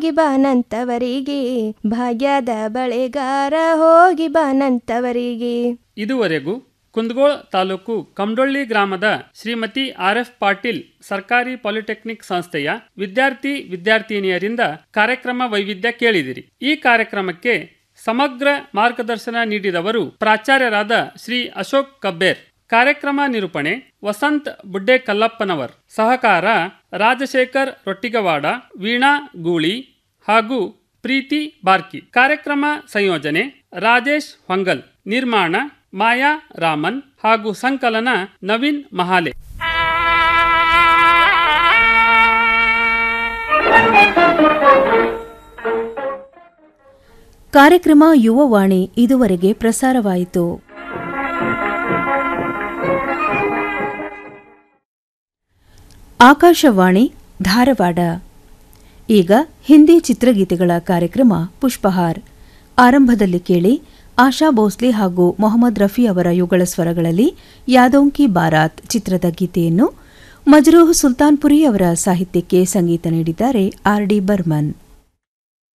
ಹೋಗಿ ಬಾನಂತವರಿಗೆ ಭಾಗ್ಯದ ಬಳೆಗಾರ ಹೋಗಿ ಬಾನಂತವರಿಗೆ ಇದುವರೆಗೂ ಕುಂದಗೋಳ ತಾಲೂಕು ಕಮಡೊಳ್ಳಿ ಗ್ರಾಮದ ಶ್ರೀಮತಿ ಆರ್ ಎಫ್ ಪಾಟೀಲ್ ಸರ್ಕಾರಿ ಪಾಲಿಟೆಕ್ನಿಕ್ ಸಂಸ್ಥೆಯ ವಿದ್ಯಾರ್ಥಿ ವಿದ್ಯಾರ್ಥಿನಿಯರಿಂದ ಕಾರ್ಯಕ್ರಮ ವೈವಿಧ್ಯ ಕೇಳಿದಿರಿ ಈ ಕಾರ್ಯಕ್ರಮಕ್ಕೆ ಸಮಗ್ರ ಮಾರ್ಗದರ್ಶನ ನೀಡಿದವರು ಪ್ರಾಚಾರ್ಯರಾದ ಶ್ರೀ ಅಶೋಕ್ ಕಬ್ಬೇರ್ ಕಾರ್ಯಕ್ರಮ ನಿರೂಪಣೆ ವಸಂತ್ ಬುಡ್ಡೆ ಕಲ್ಲಪ್ಪನವರ್ ಸಹಕಾರ ರಾಜಶೇಖರ್ ರೊಟ್ಟಿಗವಾಡ ವೀಣಾ ಗೂಳಿ ಹಾಗೂ ಪ್ರೀತಿ ಬಾರ್ಕಿ ಕಾರ್ಯಕ್ರಮ ಸಂಯೋಜನೆ ರಾಜೇಶ್ ಹೊಂಗಲ್ ನಿರ್ಮಾಣ ಮಾಯಾ ರಾಮನ್ ಹಾಗೂ ಸಂಕಲನ ನವೀನ್ ಮಹಾಲೆ ಕಾರ್ಯಕ್ರಮ ಯುವವಾಣಿ ಇದುವರೆಗೆ ಪ್ರಸಾರವಾಯಿತು ಆಕಾಶವಾಣಿ ಧಾರವಾಡ ಈಗ ಹಿಂದಿ ಚಿತ್ರಗೀತೆಗಳ ಕಾರ್ಯಕ್ರಮ ಪುಷ್ಪಹಾರ್ ಆರಂಭದಲ್ಲಿ ಕೇಳಿ ಆಶಾ ಭೋಸ್ಲೆ ಹಾಗೂ ಮೊಹಮ್ಮದ್ ರಫಿ ಅವರ ಯುಗಳ ಸ್ವರಗಳಲ್ಲಿ ಯಾದೋಂಕಿ ಬಾರಾತ್ ಚಿತ್ರದ ಗೀತೆಯನ್ನು ಮಜ್ರೂಹ್ ಸುಲ್ತಾನ್ಪುರಿ ಅವರ ಸಾಹಿತ್ಯಕ್ಕೆ ಸಂಗೀತ ನೀಡಿದ್ದಾರೆ ಆರ್ ಡಿ ಬರ್ಮನ್